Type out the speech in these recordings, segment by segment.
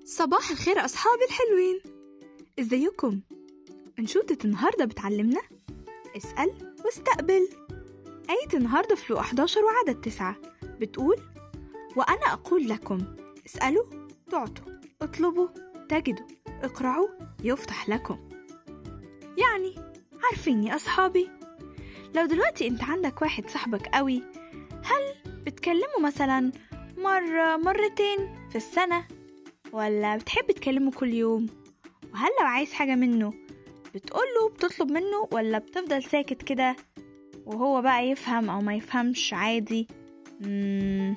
صباح الخير أصحابي الحلوين ازيكم؟ أنشودة النهاردة بتعلمنا اسأل واستقبل آية النهاردة في لو 11 وعدد تسعة بتقول وأنا أقول لكم اسألوا تعطوا اطلبوا تجدوا اقرعوا يفتح لكم يعني عارفين يا أصحابي لو دلوقتي انت عندك واحد صاحبك قوي هل بتكلمه مثلا مرة مرتين في السنة ولا بتحب تكلمه كل يوم وهل لو عايز حاجة منه بتقوله بتطلب منه ولا بتفضل ساكت كده وهو بقى يفهم أو ما يفهمش عادي مم.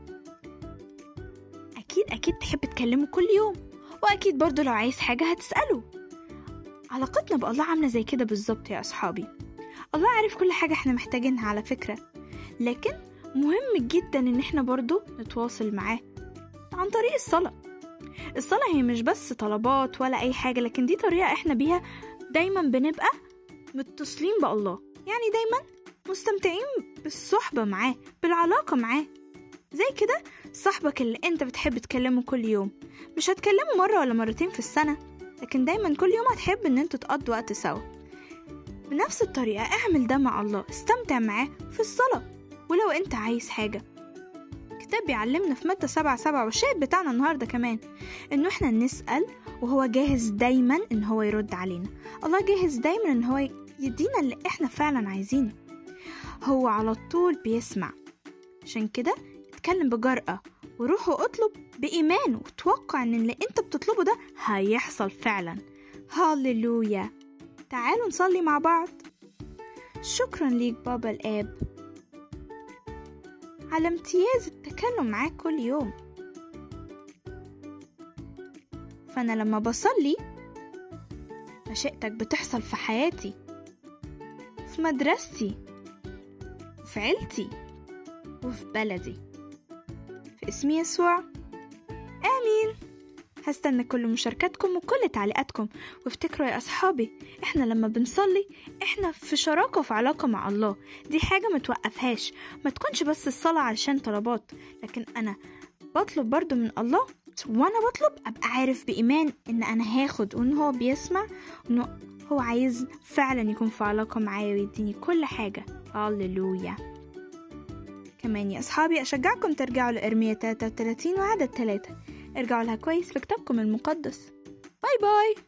أكيد أكيد تحب تكلمه كل يوم وأكيد برضه لو عايز حاجة هتسأله علاقتنا بالله عاملة زي كده بالظبط يا أصحابي الله عارف كل حاجة احنا محتاجينها على فكرة لكن مهم جدا ان احنا برضو نتواصل معاه عن طريق الصلاة الصلاة هي مش بس طلبات ولا أي حاجة لكن دي طريقة احنا بيها دايما بنبقى متصلين بالله يعني دايما مستمتعين بالصحبة معاه بالعلاقة معاه زي كده صاحبك اللي انت بتحب تكلمه كل يوم مش هتكلمه مرة ولا مرتين في السنة لكن دايما كل يوم هتحب ان انتوا تقضوا وقت سوا بنفس الطريقة اعمل ده مع الله استمتع معاه في الصلاة ولو انت عايز حاجة كتاب بيعلمنا في متى سبعة سبعة والشاهد بتاعنا النهاردة كمان انه احنا نسأل وهو جاهز دايما ان هو يرد علينا الله جاهز دايما ان هو يدينا اللي احنا فعلا عايزينه هو على طول بيسمع عشان كده اتكلم بجرأة وروح واطلب بإيمان وتوقع ان اللي انت بتطلبه ده هيحصل فعلا هاليلويا تعالوا نصلي مع بعض شكرا ليك بابا الآب على امتياز التكلم معاك كل يوم فأنا لما بصلي مشيئتك بتحصل في حياتي في مدرستي في عيلتي وفي بلدي في اسم يسوع آمين هستنى كل مشاركاتكم وكل تعليقاتكم وافتكروا يا أصحابي إحنا لما بنصلي إحنا في شراكة وفي علاقة مع الله دي حاجة ما توقفهاش ما تكونش بس الصلاة علشان طلبات لكن أنا بطلب برضو من الله وأنا بطلب أبقى عارف بإيمان إن أنا هاخد وإن هو بيسمع وإنه هو عايز فعلا يكون في علاقة معايا ويديني كل حاجة هاليلويا كمان يا أصحابي أشجعكم ترجعوا لإرمية 33 وعدد 3 ارجعوا لها كويس في كتابكم المقدس باي باي